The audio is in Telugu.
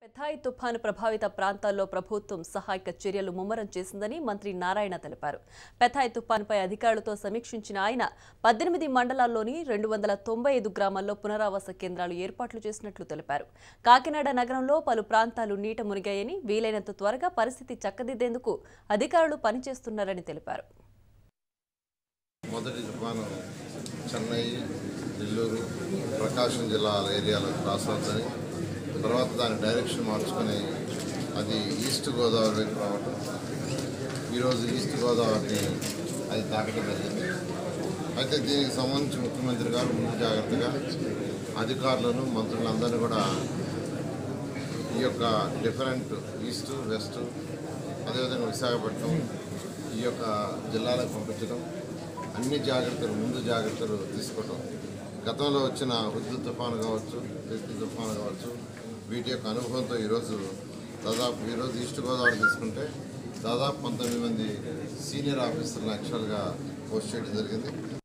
పెథాయ్ తుఫాను ప్రభావిత ప్రాంతాల్లో ప్రభుత్వం సహాయక చర్యలు ముమ్మరం చేసిందని మంత్రి నారాయణ తెలిపారు పెథాయ్ తుఫానుపై అధికారులతో సమీక్షించిన ఆయన పద్దెనిమిది మండలాల్లోని రెండు వందల తొంభై ఐదు గ్రామాల్లో పునరావాస కేంద్రాలు ఏర్పాట్లు చేసినట్లు తెలిపారు కాకినాడ నగరంలో పలు ప్రాంతాలు నీట మునిగాయని వీలైనంత త్వరగా పరిస్థితి చక్కదిద్దేందుకు అధికారులు పనిచేస్తున్నారని తెలిపారు మొదటి తుఫాను చెన్నై నెల్లూరు ప్రకాశం జిల్లాల ఏరియాలో క్రాస్ అవుతుంది తర్వాత దాని డైరెక్షన్ మార్చుకొని అది ఈస్ట్ గోదావరి వైపు రావటం ఈరోజు ఈస్ట్ గోదావరిని అది తాకటం జరిగింది అయితే దీనికి సంబంధించి ముఖ్యమంత్రి గారు ముందు జాగ్రత్తగా అధికారులను మంత్రులందరినీ కూడా ఈ యొక్క డిఫరెంట్ ఈస్ట్ వెస్ట్ అదేవిధంగా విశాఖపట్నం ఈ యొక్క జిల్లాలకు పంపించడం అన్ని జాగ్రత్తలు ముందు జాగ్రత్తలు తీసుకోవటం గతంలో వచ్చిన ఉద్దు తుఫాను కావచ్చు ఎత్తి తుఫాను కావచ్చు వీటి యొక్క అనుభవంతో ఈరోజు దాదాపు ఈరోజు ఈస్ట్ గోదావరి తీసుకుంటే దాదాపు పంతొమ్మిది మంది సీనియర్ ఆఫీసర్లను యాక్చువల్గా పోస్ట్ చేయడం జరిగింది